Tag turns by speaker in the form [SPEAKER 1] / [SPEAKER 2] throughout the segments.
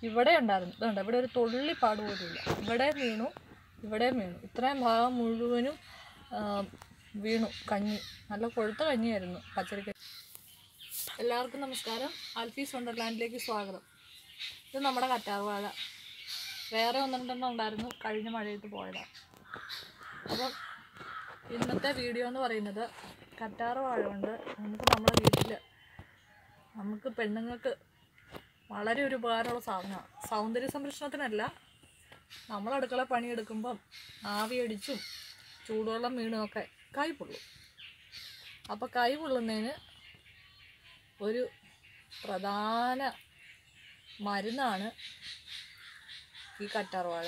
[SPEAKER 1] ഇവിടെ ഉണ്ടായിരുന്നു ഇതുണ്ട് ഇവിടെ ഒരു തുള്ളി പാട് പോലും ഇല്ല ഇവിടെ വീണു ഇവിടെയും വീണു ഇത്രയും ഭാഗം മുഴുവനും ആ, വീണു കഞ്ഞി നല്ല കൊഴുത്ത കഞ്ഞിയായിരുന്നു പച്ചരിക്ക എല്ലാവർക്കും നമസ്കാരം ആൽഫീസ് വണ്ടർലാൻഡിലേക്ക് സ്വാഗതം ഇത് നമ്മുടെ കറ്റാർവാഴ വേറെ ഒന്ന് രണ്ടെണ്ണം ഉണ്ടായിരുന്നു കഴിഞ്ഞ മഴയത്ത് പോയതാണ് അപ്പം ഇന്നത്തെ വീഡിയോ എന്ന് പറയുന്നത് കറ്റാർ വാഴ കൊണ്ട് നമുക്ക് നമ്മുടെ വീട്ടിൽ നമുക്ക് പെണ്ണുങ്ങൾക്ക് വളരെ ഒരു ഉപകാരമുള്ള സാധനമാണ് സൗന്ദര്യ സംരക്ഷണത്തിനല്ല നമ്മൾ അടുക്കള പണിയെടുക്കുമ്പം ആവി അടിച്ചും ചൂടുവെള്ളം വീണുമൊക്കെ കൈ പൊള്ളും അപ്പോൾ കൈ പൊള്ളുന്നതിന് ഒരു പ്രധാന മരുന്നാണ് ഈ കറ്റാർവാഴ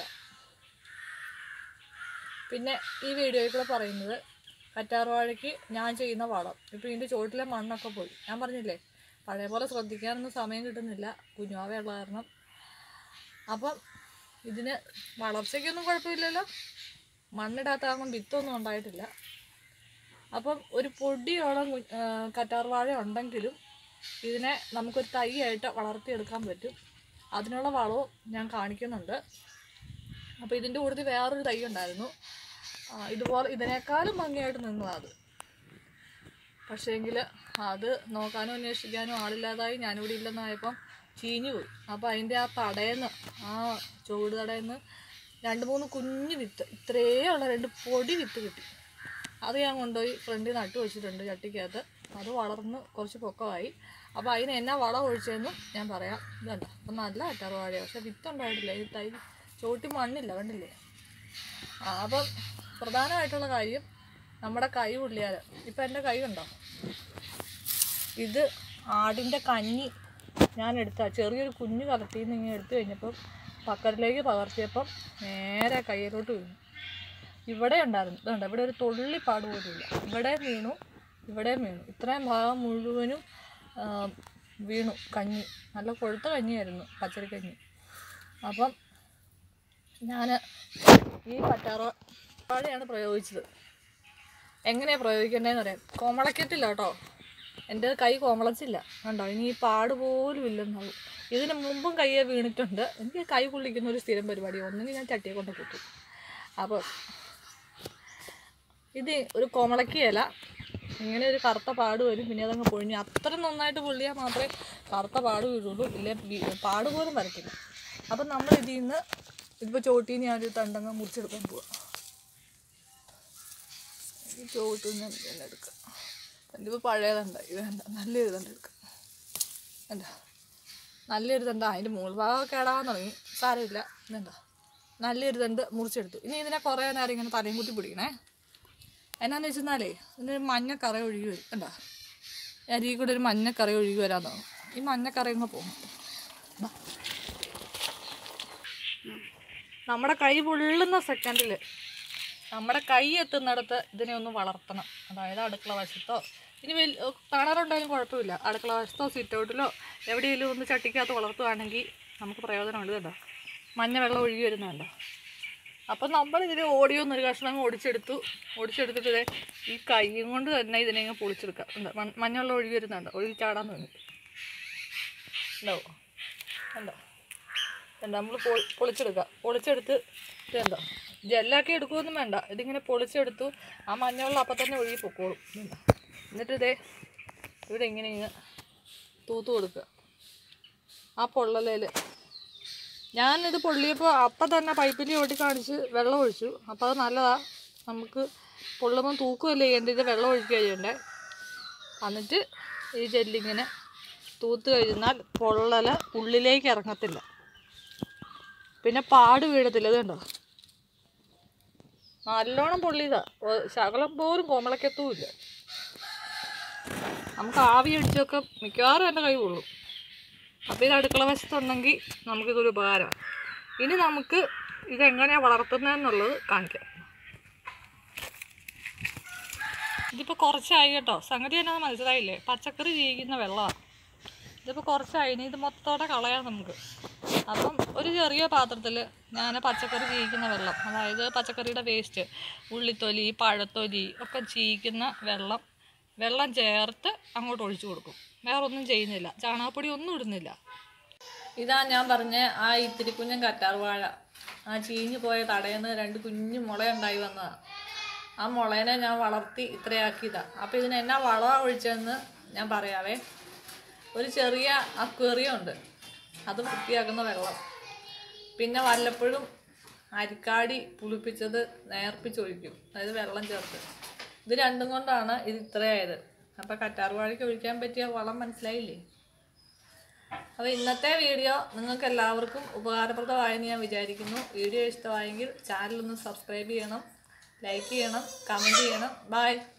[SPEAKER 1] പിന്നെ ഈ വീഡിയോയിൽ കൂടെ പറയുന്നത് കറ്റാർവാഴയ്ക്ക് ഞാൻ ചെയ്യുന്ന വളം ഇപ്പോൾ ഇതിൻ്റെ ചുവട്ടിലെ മണ്ണൊക്കെ പോയി ഞാൻ പറഞ്ഞില്ലേ പഴയ പോലെ ശ്രദ്ധിക്കാനൊന്നും സമയം കിട്ടുന്നില്ല കുഞ്ഞുവാവയുള്ള കാരണം അപ്പം ഇതിന് വളർച്ചയ്ക്കൊന്നും കുഴപ്പമില്ലല്ലോ മണ്ണിടാത്ത കാരണം വിത്തൊന്നും ഉണ്ടായിട്ടില്ല അപ്പം ഒരു പൊടിയോളം കു- ആ, കറ്റാർവാഴ ഉണ്ടെങ്കിലും ഇതിനെ നമുക്കൊരു തൈയായിട്ട് വളർത്തിയെടുക്കാൻ പറ്റും അതിനുള്ള വളവും ഞാൻ കാണിക്കുന്നുണ്ട് അപ്പോൾ ഇതിൻ്റെ കൂടുതൽ വേറൊരു തൈ ഉണ്ടായിരുന്നു ആ, ഇതുപോലെ ഇതിനേക്കാളും ഭംഗിയായിട്ട് നിന്നു അത് പക്ഷേങ്കിൽ അത് നോക്കാനും അന്വേഷിക്കാനും ആളില്ലാതായി ഞാനിവിടെ ഇല്ലെന്നായപ്പം ചീഞ്ഞു പോയി അപ്പോൾ അതിൻ്റെ ആ തടയെന്ന് ആ ചുവട് തടയെന്ന് രണ്ട് മൂന്ന് കുഞ്ഞ് വിത്ത് ഇത്രയേ ഉള്ള രണ്ട് പൊടി വിത്ത് കിട്ടി അത് ഞാൻ കൊണ്ടുപോയി ഫ്രണ്ടിൽ നട്ടു വെച്ചിട്ടുണ്ട് ചട്ടിക്കകത്ത് അത് വളർന്ന് കുറച്ച് പൊക്കമായി അപ്പോൾ അതിന് എന്നാ വളം ഒഴിച്ചതെന്നും ഞാൻ പറയാം ഇതുണ്ട് അപ്പം നല്ല അറ്ററുവാഴയാണ് പക്ഷെ വിത്തുണ്ടായിട്ടില്ല ഈ തൈ ചോട്ടി മണ്ണില്ല കണ്ടില്ലേ ആ അപ്പം പ്രധാനമായിട്ടുള്ള കാര്യം നമ്മുടെ കൈ ഉള്ളിയാൽ ഇപ്പം എൻ്റെ കൈ ഉണ്ടോ ഇത് ആടിൻ്റെ കഞ്ഞി ഞാൻ എടുത്ത ചെറിയൊരു കുഞ്ഞു കലത്തിൽ നിന്ന് ഇങ്ങനെ എടുത്തു കഴിഞ്ഞപ്പം പക്കറിലേക്ക് പകർത്തിയപ്പം നേരെ കയ്യിലോട്ട് വീണു ഇവിടെ ഉണ്ടായിരുന്നു ഇതുണ്ട് ഇവിടെ ഒരു തുള്ളി പാട് പോലും ഇല്ല ഇവിടെ വീണു ഇവിടെയും വീണു ഇത്രയും ഭാഗം മുഴുവനും ആ, വീണു കഞ്ഞി നല്ല കൊഴുത്ത കഞ്ഞിയായിരുന്നു പച്ചരിക്കഞ്ഞി അപ്പം ഞാൻ ഈ പറ്റാറോടെയാണ് പ്രയോഗിച്ചത് എങ്ങനെയാണ് പ്രയോഗിക്കേണ്ടതെന്ന് അറിയാം കോമളക്കത്തില്ല കേട്ടോ എൻ്റെ കൈ കോമളച്ചില്ല കണ്ടോ ഇനി ഈ പാട് പോലും ഇല്ലെന്നാവും ഇതിന് മുമ്പും കയ്യെ വീണിട്ടുണ്ട് എനിക്ക് കൈ പൊള്ളിക്കുന്ന ഒരു സ്ഥിരം പരിപാടി ഒന്നെങ്കിൽ ഞാൻ ചട്ടിയെ കൊണ്ട് കുത്തും അപ്പോൾ ഇത് ഒരു കോമളക്കിയല ഇങ്ങനെ ഒരു കറുത്ത പാട് വരും പിന്നെ അതങ്ങ് പൊഴിഞ്ഞു അത്ര നന്നായിട്ട് പൊള്ളിയാൽ മാത്രമേ കറുത്ത പാട് വീഴുള്ളൂ ഇല്ലേ വി- പാട് പോലും വരത്തില്ല അപ്പം നമ്മൾ ഇതിൽ നിന്ന് ഇതിപ്പോൾ ചോട്ടീന് ഞാൻ ഒരു തണ്ടങ്ങ് മുറിച്ചെടുക്കാൻ പോവാം ഈ ചോട്ടിൽ നിന്ന് തന്നെ എടുക്കാം ഇതിപ്പോൾ പഴയതുണ്ട് ഇത് വേണ്ട നല്ലൊരു തണ്ട് എടുക്കാം വേണ്ട നല്ലൊരു തണ്ട അതിൻ്റെ മുകൾ ഭാഗം കേടാൻ തുടങ്ങി സാരമില്ല ഇതെന്താ നല്ലൊരു തണ്ട് മുറിച്ചെടുത്തു ഇനി ഇതിനെ കുറേ നേരം ഇങ്ങനെ തലയും കുത്തി പിടിക്കണേ എന്നാന്ന് വെച്ചെന്നാലേ ഇതിനൊരു മഞ്ഞക്കറ ഒഴുകി വരും കണ്ടാ അരി കൂടെ ഒരു മഞ്ഞക്കറ ഒഴുകി വരാൻ തുടങ്ങും ഈ മഞ്ഞക്കറ അങ്ങ് പോകും ദാ. നമ്മുടെ കൈ പൊള്ളുന്ന സെക്കൻഡിൽ നമ്മുടെ കൈ എത്തുന്നിടത്ത് ഇതിനെ ഒന്ന് വളർത്തണം അതായത് അടുക്കള വശത്തോ ഇനി വലിയ കിണറുണ്ടായാലും കുഴപ്പമില്ല അടുക്കള വശത്തോ സിറ്റ് ഔട്ടിലോ എവിടെയെങ്കിലും ഒന്ന് ചട്ടിക്കകത്ത് വളർത്തുകയാണെങ്കിൽ നമുക്ക് പ്രയോജനമുണ്ട് കേട്ടോ മഞ്ഞ വെള്ളം ഒഴുകി വരുന്നുണ്ടോ അപ്പം നമ്മൾ ഇതിൽ ഓടിയോ ഒരു കഷ്ണം അങ്ങ് ഒടിച്ചെടുത്തു ഒടിച്ചെടുത്തിട്ട് ദേ ഈ കൈയും കൊണ്ട് തന്നെ ഇതിനെ അങ്ങ് പൊളിച്ചെടുക്കാം എന്താ മഞ്ഞവെള്ളം ഒഴുകി വരുന്നുണ്ടോ ഒഴുകി ചാടാൻ തുടങ്ങി ഉണ്ടോ ഉണ്ടോ എന്താ നമ്മൾ പൊളിച്ചെടുക്കുക പൊളിച്ചെടുത്ത് ഇതെന്തോ ജെല്ലാക്കി എടുക്കുകയൊന്നും വേണ്ട ഇതിങ്ങനെ പൊളിച്ചെടുത്തു ആ മഞ്ഞവെള്ളം അപ്പം തന്നെ ഒഴുകി പൊക്കോളും ഇതെന്താ. എന്നിട്ട് ഇതേ ഇവിടെ ഇങ്ങനെ ഇങ്ങനെ തൂത്ത് കൊടുക്കുക ആ പൊള്ളലേൽ ഞാനിത് പൊള്ളിയപ്പോൾ അപ്പം തന്നെ പൈപ്പിൻ്റെ ചോട്ടി കാണിച്ച് വെള്ളം ഒഴിച്ചു അപ്പോൾ അത് നല്ലതാണ് നമുക്ക് പൊള്ളുമ്പോൾ തൂക്കുകയല്ലേ ചെയ്യേണ്ടത് വെള്ളം ഒഴിക്കുക ചെയ്യണ്ടേ എന്നിട്ട് ഈ ജെല്ലിങ്ങനെ തൂത്ത് കഴിഞ്ഞാൽ പൊള്ളൽ ഉള്ളിലേക്ക് ഇറങ്ങത്തില്ല പിന്നെ പാട് വീഴത്തില്ല ഇത് കണ്ടോ നല്ലോണം പൊള്ളിയതാ ഒ- ശകലം പോലും കോമളക്കത്തുമില്ല നമുക്ക് ആവി അടിച്ചൊക്കെ മിക്കവാറും എൻ്റെ കൈ കൊള്ളും അപ്പോൾ ഇത് അടുക്കള വശത്തുണ്ടെങ്കിൽ നമുക്കിതൊരു ഉപകാരമാണ് ഇനി നമുക്ക് ഇതെങ്ങനെയാണ് വളർത്തുന്നതെന്നുള്ളത് കാണിക്കാം ഇതിപ്പോൾ കുറച്ചായി കേട്ടോ സംഗതി എന്നാന്ന് മനസ്സിലായില്ലേ പച്ചക്കറി ജീവിക്കുന്ന വെള്ളമാണ് ഇതിപ്പോൾ കുറച്ചായി ഇനി ഇത് മൊത്തത്തോടെ കളയാം നമുക്ക് അപ്പം ഒരു ചെറിയ പാത്രത്തിൽ ഞാൻ പച്ചക്കറി ചീയിക്കുന്ന വെള്ളം അതായത് പച്ചക്കറിയുടെ വേസ്റ്റ് ഉള്ളിത്തൊലി പഴത്തൊലി ഒക്കെ ചീയിക്കുന്ന വെള്ളം വെള്ളം ചേർത്ത് അങ്ങോട്ട് ഒഴിച്ചു കൊടുക്കും വേറെ ഒന്നും ചെയ്യുന്നില്ല ചാണകപ്പൊടി ഒന്നും ഇടുന്നില്ല ഇതാ ഞാൻ പറഞ്ഞ ആ ഇത്തിരി കുഞ്ഞൻ കറ്റാർവാഴ ആ ചീഞ്ഞു പോയ തടയെന്ന് രണ്ട് കുഞ്ഞു മുള ഉണ്ടായി വന്നതാണ് ആ മുളേനെ ഞാൻ വളർത്തി ഇത്രയാക്കിയതാ അപ്പോൾ ഇതിന് എന്നാ വളമാണ് ഒഴിച്ചതെന്ന് ഞാൻ പറയാവേ ഒരു ചെറിയ അക്വേറിയം ഉണ്ട് അത് വൃത്തിയാക്കുന്ന വെള്ളം പിന്നെ വല്ലപ്പോഴും അരിക്കാടി പുളിപ്പിച്ചത് നേർപ്പിച്ചൊഴിക്കും അതായത് വെള്ളം ചേർത്ത് ഇത് രണ്ടും കൊണ്ടാണ് ഇത് ഇത്രയായത് അപ്പോൾ കറ്റാർവാഴയ്ക്ക് ഒഴിക്കാൻ പറ്റിയ വളം മനസ്സിലായില്ലേ അപ്പോൾ ഇന്നത്തെ വീഡിയോ നിങ്ങൾക്ക് എല്ലാവർക്കും ഉപകാരപ്രദമായെന്ന് ഞാൻ വിചാരിക്കുന്നു വീഡിയോ ഇഷ്ടമായെങ്കിൽ ചാനൽ ഒന്ന് സബ്സ്ക്രൈബ് ചെയ്യണം ലൈക്ക് ചെയ്യണം കമൻറ്റ് ചെയ്യണം ബൈ